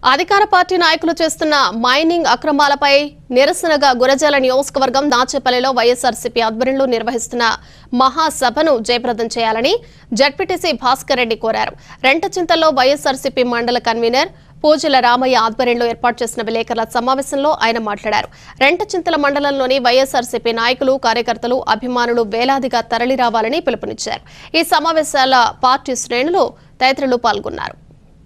అధికార పార్టీ నాయకులు చేస్తున్న మైనింగ్ అక్రమాలపై నిరసనగా గురజాల నియోజకవర్గం దాచేపల్లిలో వైఎస్ఆర్సీపీ ఆధ్వర్యంలో నిర్వహిస్తున్న మహాసభను జయప్రదం చేయాలని జడ్పీటీసీ భాస్కర్ రెడ్డి కోరారు రెంటచింతల్లో వైఎస్ఆర్సీపీ మండల కన్వీనర్ పూజల రామయ్య ఆధ్వర్యంలో ఏర్పాటు చేసిన విలేకరుల సమావేశంలో ఆయన మాట్లాడారు రెంటచింతల మండలంలోని వైఎస్ఆర్సీపీ నాయకులు కార్యకర్తలు అభిమానులు వేలాదిగా తరలిరావాలని పిలుపునిచ్చారు ఈ సమావేశాల పార్టీ శ్రేణులు తదితరులు పాల్గొన్నారు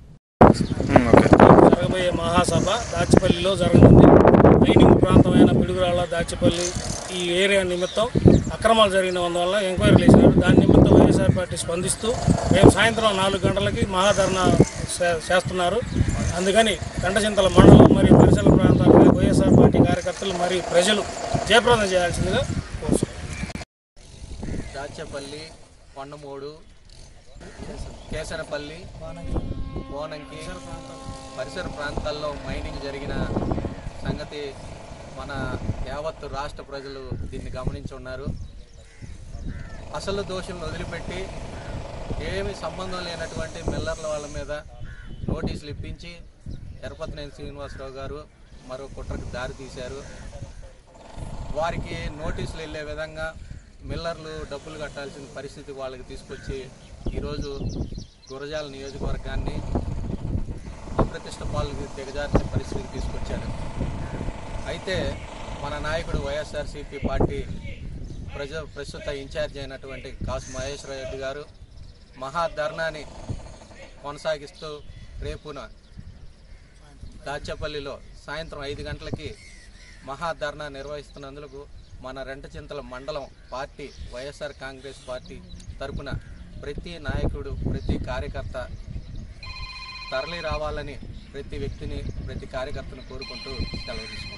జరగబోయే మహాసభ దాచిపల్లిలో జరగనుంది మైనింగ్ ప్రాంతమైన పిడుగురాళ్ళ దాచిపల్లి ఈ ఏరియా నిమిత్తం అక్రమాలు జరిగినందువల్ల ఎంక్వైరీ చేసినారు దాని నిమిత్తం వైఎస్ఆర్ పార్టీ స్పందిస్తూ రేపు సాయంత్రం నాలుగు గంటలకి మహాధర్నా చే- చేస్తున్నారు అందుకని గంటచింతల మండలం మరియు పరిసర ప్రాంతాలకు వైఎస్ఆర్ పార్టీ కార్యకర్తలు మరియు ప్రజలు జయప్రదం చేయాల్సిందిగా కోరుతున్నాను దాచేపల్లి కొండమూడు కేసరపల్లి బోనంకి పరిసర ప్రాంతాల్లో మైనింగ్ జరిగిన సంగతి మన యావత్తు రాష్ట్ర ప్రజలు దీన్ని గమనించి ఉన్నారు అసలు దోషులను వదిలిపెట్టి ఏమి సంబంధం లేనటువంటి మిల్లర్ల వాళ్ళ మీద నోటీసులు ఇప్పించి ఎరపతినేని శ్రీనివాసరావు గారు మరో కుట్రకు దారి తీశారు వారికి నోటీసులు వెళ్ళే విధంగా మిల్లర్లు డబ్బులు కట్టాల్సిన పరిస్థితి వాళ్ళకి తీసుకొచ్చి ఈరోజు గురజాల నియోజకవర్గాన్ని అప్రతిష్ట పాలకు దిగజార్చిన పరిస్థితికి తీసుకొచ్చారు అయితే మన నాయకుడు వైఎస్ఆర్సీపీ పార్టీ ప్రజ ప్రస్తుత ఇన్ఛార్జ్ అయినటువంటి కాసు మహేశ్వర రెడ్డి గారు మహాధర్నాని కొనసాగిస్తూ రేపున దాచేపల్లిలో సాయంత్రం ఐదు గంటలకి మహాధర్నా నిర్వహిస్తున్నందుకు మన రెంటచింతల మండలం పార్టీ వైఎస్ఆర్ కాంగ్రెస్ పార్టీ తరపున ప్రతి నాయకుడు ప్రతి కార్యకర్త తరలి రావాలని ప్రతి వ్యక్తిని ప్రతి కార్యకర్తను కోరుకుంటూ సెలవు తీసుకుంటాం